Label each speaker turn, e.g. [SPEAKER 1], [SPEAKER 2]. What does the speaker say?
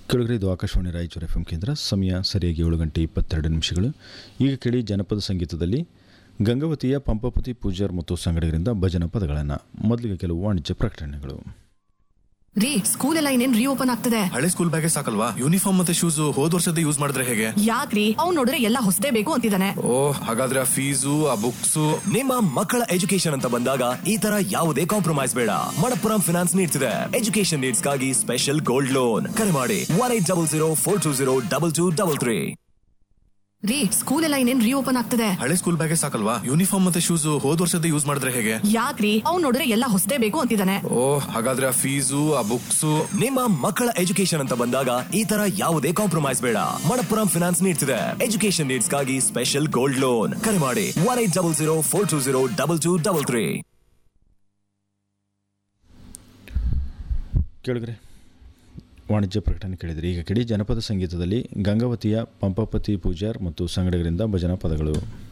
[SPEAKER 1] ಕೆಳಗಡೆ ಇದು Akashvani Raichur F M ಕೇಂದ್ರ ಸಮಯ ಸರಿಯಾಗಿ ಏಳು ಗಂಟೆ ಇಪ್ಪತ್ತೆರಡು ನಿಮಿಷಗಳು ಈಗ ಕೇಳಿ ಜನಪದ ಸಂಗೀತದಲ್ಲಿ ಗಂಗಾವತಿಯ ಪಂಪಪತಿ ಪೂಜಾರ್ ಮತ್ತು ಸಂಗಡಿಗರಿಂದ ಭಜನ ಪದಗಳನ್ನು ಮೊದಲಿಗೆ ಕೆಲವು ವಾಣಿಜ್ಯ ಪ್ರಕಟಣೆಗಳು
[SPEAKER 2] ರೀ ಸ್ಕೂಲ್ ಎಲ್ಲ ಇನ್ನೇನ್ ರೀಓಪನ್ ಆಗ್ತದೆ
[SPEAKER 3] ಹಳೆ ಸ್ಕೂಲ್ ಬ್ಯಾಗೇ ಸಾಕಲ್ವಾ ಯೂನಿಫಾರ್ಮ್ ಮತ್ತೆ ಶೂಸ್ ಹೋದ್ ವರ್ಷದ ಯೂಸ್ ಮಾಡಿದ್ರೆ ಹೇಗೆ
[SPEAKER 2] ಯಾಕ್ರಿ ಅವ್ನ್ ನೋಡಿದ್ರೆ ಎಲ್ಲ ಹೊಸದೇ ಬೇಕು ಅಂತಿದ್ದಾನೆ
[SPEAKER 3] ಓ ಹಾಗಾದ್ರೆ ಆ ಫೀಸು ಆ ಬುಕ್ಸು
[SPEAKER 4] ನಿಮ್ಮ ಮಕ್ಕಳ ಎಜುಕೇಶನ್ ಅಂತ ಬಂದಾಗ ಈ ತರ ಯಾವುದೇ ಕಾಂಪ್ರಮೈಸ್ ಬೇಡ ಮಣಪ್ಪುರಂ ಫಿನಾನ್ಸ್ ನೀಡ್ತಿದೆ ಎಜುಕೇಶನ್ ನೀಡ್ಸ್ಗಾಗಿ ಸ್ಪೆಷಲ್ ಗೋಲ್ಡ್ ಲೋನ್ ಕರೆ ಮಾಡಿ one eight double zero four two zero double two double three
[SPEAKER 2] ರೀ ಸ್ಕೂಲ್ ಎಲ್ಲ ಇನ್ನೇನ್ ರೀಓಪನ್ ಆಗ್ತದೆ
[SPEAKER 3] ಹಳೆ ಸ್ಕೂಲ್ ಬ್ಯಾಗೇ ಸಾಕಲ್ವಾ ಯೂನಿಫಾರ್ಮ್ ಮತ್ತೆ ಶೂಸ್ ಹೋದ್ ವರ್ಷದ ಯೂಸ್ ಮಾಡಿದ್ರೆ ಹೇಗೆ
[SPEAKER 2] ಯಾಕ್ರಿ ಅವ್ನ್ ನೋಡಿದ್ರೆ ಎಲ್ಲ ಹೊಸದೇ ಬೇಕು ಅಂತಿದ್ದಾನೆ
[SPEAKER 3] ಓ ಹಾಗಾದ್ರೆ ಆ ಫೀಸು ಆ ಬುಕ್ಸು
[SPEAKER 4] ನಿಮ್ಮ ಮಕ್ಕಳ ಎಜುಕೇಶನ್ ಅಂತ ಬಂದಾಗ ಈ ತರ ಯಾವುದೇ ಕಾಂಪ್ರಮೈಸ್ ಬೇಡ ಮಣಪ್ಪುರಂ ಫಿನಾನ್ಸ್ ನೀಡ್ತಿದೆ ಎಜುಕೇಶನ್ ನೀಡ್ಸ್ಗಾಗಿ ಸ್ಪೆಷಲ್ ಗೋಲ್ಡ್ ಲೋನ್ ಕರೆ ಮಾಡಿ one eight double zero four two zero double two double three
[SPEAKER 1] ಕೆಳಗರೆ ವಾಣಿಜ್ಯ ಪ್ರಕಟಣೆ ಕೇಳಿದರೆ ಈಗ ಕೇಳಿ ಜನಪದ ಸಂಗೀತದಲ್ಲಿ ಗಂಗಾವತಿಯ ಪಂಪಪತಿ ಪೂಜಾರ್ ಮತ್ತು ಸಂಗಡಿಗರಿಂದ ಭಜನಾ ಪದಗಳು